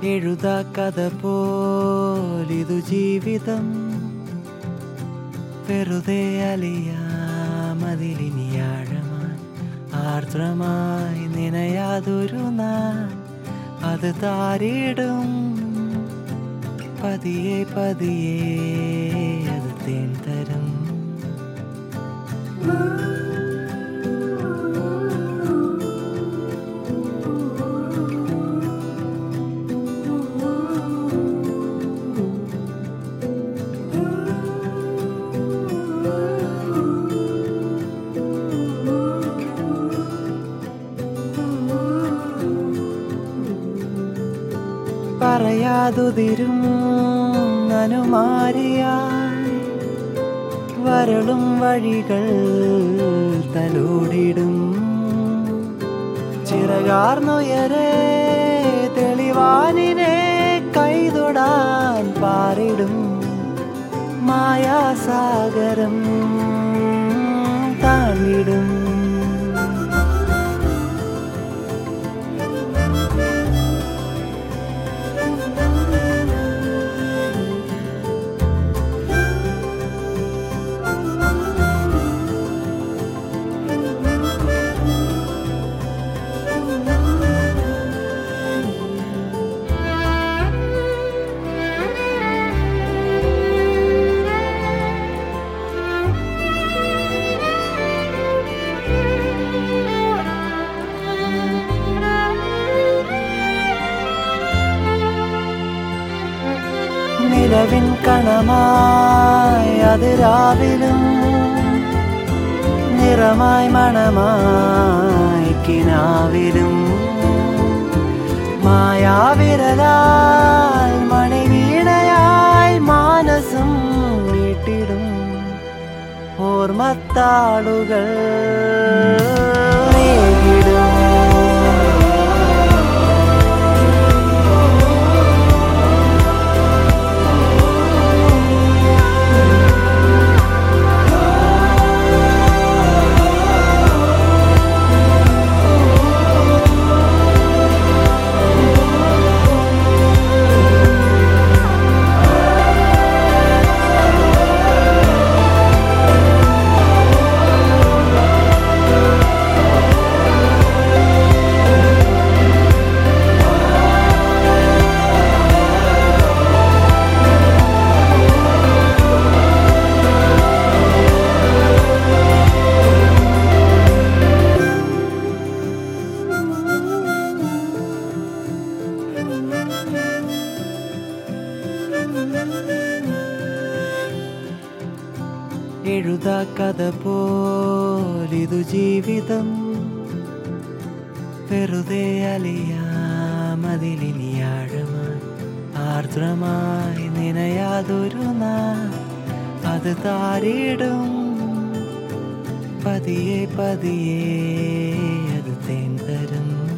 എഴുതാ കഥ പോലിതു ജീവിതം വെറുതെ അലിയാമതിലിനിയാഴമായി ആർദ്രമായി നിനയാതൊരു നാൾ അത് താരിടും പതിയെ പതിയെ അത് തേൻ തരും പറയാതുതിരും അനുമാരിയായി വരളും വഴികൾ തലോടിടും ചിറകാർന്നുയരെ തെളിവാനിനെ കൈതൊടാൻ പാറിടും മായാസാഗരം താണ്ടിടും നിലവിൻ കണമായി അത് രാവിലും നിറമായി മണമായി കിനാവിലും മായാവിരലാൽ മണിവീണയായി മാനസം വീട്ടിടും ഓർമ്മത്താളുകൾ നേരിടും എഴുതാ കഥ പോലിതു ജീവിതം വെറുതെ അലിയാമതിലിനിയാഴമായി ആർദ്രമായി നിനയാതൊരു നാൾ അത് താരിടും പതിയെ പതിയെ അത് തേൻ തരും